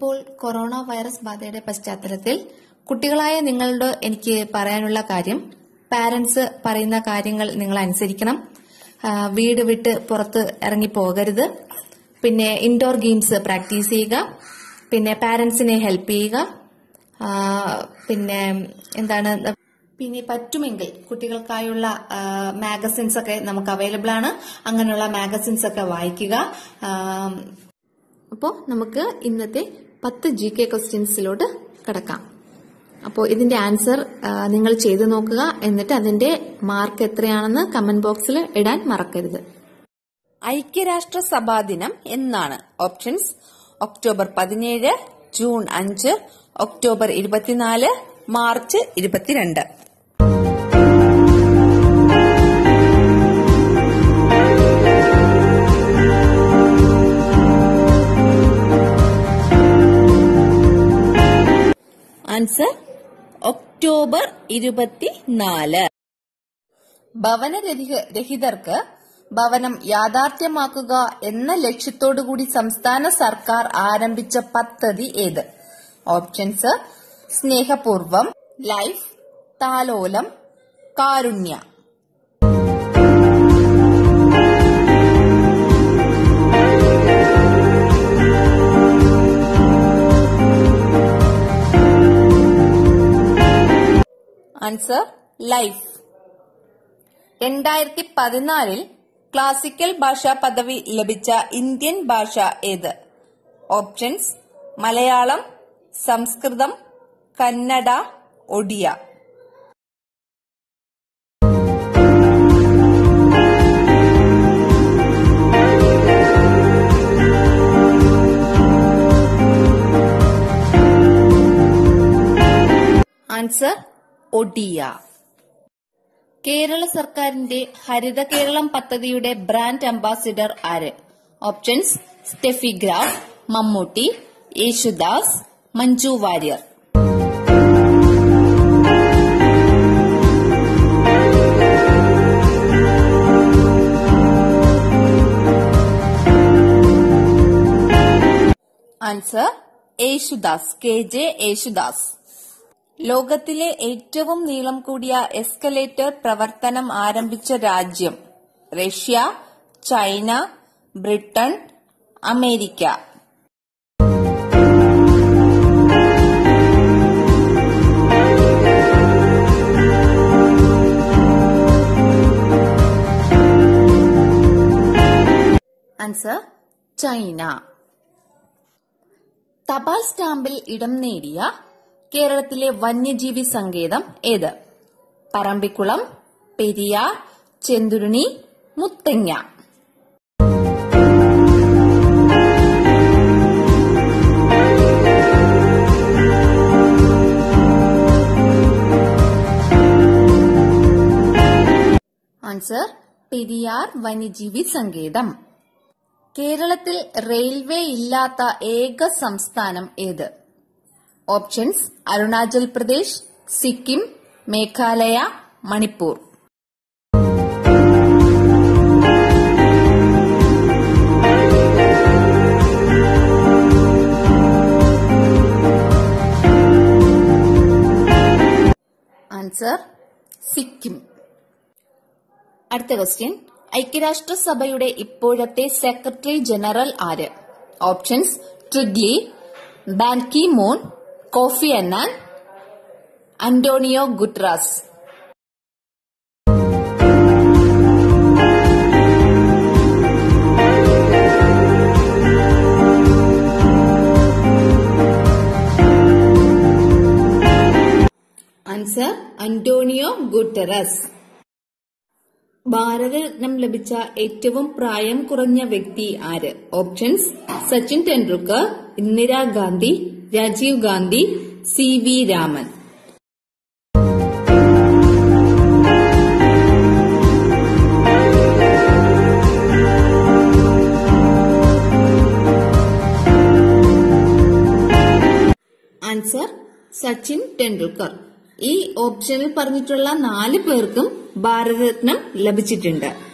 ഇപ്പോൾ corona virus ബാധയുടെ പശ്ചാത്തലത്തിൽ കുട്ടികളായ നിങ്ങളോട് എനിക്ക് പറയാനുള്ള കാര്യം പാരന്റ്സ് പറയുന്ന കാര്യങ്ങൾ നിങ്ങൾ അനുസരിക്കണം ആ, വീട് വിട്ട് പുറത്ത് ഇറങ്ങി പോകരുത് പിന്നെ ഇൻഡോർ ഗെയിംസ് പ്രാക്ടീസ് ചെയ്യുക പിന്നെ പാരന്റ്സിനെ ഹെൽപ്പ് ചെയ്യുക ആ, പിന്നെ എന്താണ് പിന്നെ പറ്റുമെങ്കിൽ കുട്ടികൾക്കായുള്ള മാഗസിൻസ് ഒക്കെ നമുക്ക് അവൈലബിൾ ആണ് അങ്ങനെയുള്ള മാഗസിൻസ് ഒക്കെ വായിക്കുക അപ്പോൾ നമുക്ക് ഇന്നത്തെ പത്ത് ജി കെ ക്വസ്റ്റ്യൻസിലോട്ട് കിടക്കാം അപ്പോൾ ഇതിന്റെ ആൻസർ ആ, നിങ്ങൾ ചെയ്തു നോക്കുക എന്നിട്ട് അതിന്റെ മാർക്ക് എത്രയാണെന്ന് കമന്റ് ബോക്സിൽ ഇടാൻ മറക്കരുത് ഐക്യരാഷ്ട്രസഭാ ദിനം എന്നാണ് ഓപ്ഷൻസ് ഒക്ടോബർ പതിനേഴ് ജൂൺ അഞ്ച് ഒക്ടോബർ ഇരുപത്തിനാല് മാർച്ച് ഇരുപത്തിരണ്ട് ആൻസർ ഒക്ടോബർ ഇരുപത്തിനാല് ഭവനരഹിതർക്ക് ഭവനം യാഥാർത്ഥ്യമാക്കുക എന്ന ലക്ഷ്യത്തോടുകൂടി സംസ്ഥാന സർക്കാർ ആരംഭിച്ച പദ്ധതി ഏത് ഓപ്ഷൻസ് സ്നേഹപൂർവം ലൈഫ് താലോലം കാരുണ്യ ആൻസർ ലൈഫ് രണ്ടായിരത്തി പതിനാലിൽ ക്ലാസിക്കൽ ഭാഷാ പദവി ലഭിച്ച ഇന്ത്യൻ ഭാഷ ഏത് ഓപ്ഷൻസ് മലയാളം സംസ്കൃതം കന്നഡ ഒഡിയ ആൻസർ ഒഡിയ കേരള സർക്കാരിന്റെ ഹരിത കേരളം പദ്ധതിയുടെ ബ്രാൻഡ് അംബാസിഡർ ആര് options Steffi Graf Mammootty Yesudas Manju Warrier answer Yesudas K J Yesudas ലോകത്തിലെ ഏറ്റവും നീളം കൂടിയ എസ്കലേറ്റർ പ്രവർത്തനം ആരംഭിച്ച രാജ്യം Russia China Britain America answer China തപാൽ സ്റ്റാമ്പിൽ ഇടം നേടിയ കേരളത്തിലെ വന്യജീവി സങ്കേതം ഏത് പറമ്പിക്കുളം പെരിയാർ ചെന്തുരുണി മുത്തങ്ങ ആൻസർ പെരിയാർ വന്യജീവി സങ്കേതം കേരളത്തിൽ റെയിൽവേ ഇല്ലാത്ത ഏക സംസ്ഥാനം ഏത് ഓപ്ഷൻസ് അരുണാചൽ പ്രദേശ് സിക്കിം മേഘാലയ മണിപ്പൂർ ആൻസർ സിക്കിം അടുത്ത ക്വസ്റ്റ്യൻ ഐക്യരാഷ്ട്രസഭയുടെ ഇപ്പോഴത്തെ സെക്രട്ടറി ജനറൽ ആര് options Trygve Lie Ban Ki Moon Kofi Annan Antonio Guterres answer Antonio Guterres Bharat Ratna ലഭിച്ച ഏറ്റവും പ്രായം കുറഞ്ഞ വ്യക്തി ആര് options Sachin Tendulkar Indira Gandhi Rajiv Gandhi C V Raman answer Sachin Tendulkar ഈ ഓപ്ഷനിൽ പറഞ്ഞിട്ടുള്ള നാല് പേർക്കും ഭാരതരത്നം ലഭിച്ചിട്ടുണ്ട്